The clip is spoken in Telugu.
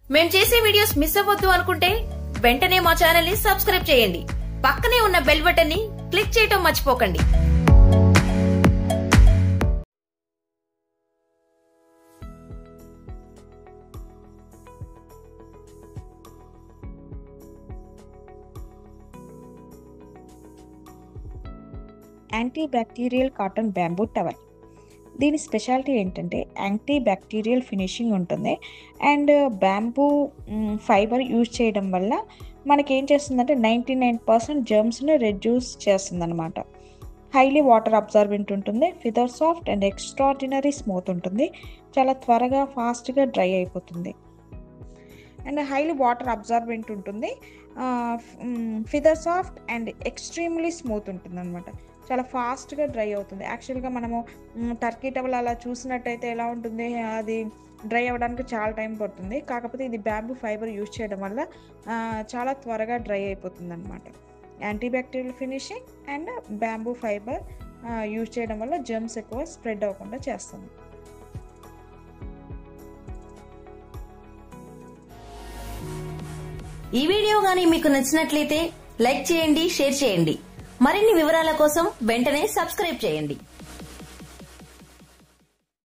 మేం చేసే వీడియోస్ మిస్ అవ్వద్దు అనుకుంటే వెంటనే మా ఛానల్ ని సబ్స్క్రైబ్ చేయండి పక్కనే ఉన్న బెల్ బటన్ ని క్లిక్ చేయటం మర్చిపోకండి anti bacterial cotton bamboo towel దీని స్పెషాలిటీ ఏంటంటే యాంటీ బ్యాక్టీరియల్ ఫినిషింగ్ ఉంటుంది అండ్ బ్యాంబూ ఫైబర్ యూజ్ చేయడం వల్ల మనకి ఏం చేస్తుందంటే నైంటీ నైన్ పర్సెంట్ జర్మ్స్ని రెడ్యూస్ చేస్తుంది అనమాట హైలీ వాటర్ అబ్జర్వెంట్ ఉంటుంది feather soft and extraordinary smooth ఉంటుంది చాలా త్వరగా ఫాస్ట్గా డ్రై అయిపోతుంది అండ్ హైలీ వాటర్ అబ్జర్వెంట్ ఉంటుంది feather soft and extremely smooth ఉంటుంది అనమాట చాలా ఫాస్ట్గా డ్రై అవుతుంది యాక్చువల్గా మనము టర్కీ టవల్ అలా చూసినట్టయితే ఎలా ఉంటుంది అది డ్రై అవ్వడానికి చాలా టైం పడుతుంది కాకపోతే ఇది బ్యాంబూ ఫైబర్ యూజ్ చేయడం వల్ల చాలా త్వరగా డ్రై అయిపోతుంది అనమాట antibacterial finishing and bamboo fibre use చేయడం వల్ల జర్మ్స్ ఎక్కువ స్ప్రెడ్ అవ్వకుండా చేస్తుంది ఈ వీడియో గానీ మీకు నచ్చినట్లయితే లైక్ చేయండి షేర్ చేయండి మరిన్ని వివరాల కోసం వెంటనే సబ్స్క్రైబ్ చేయండి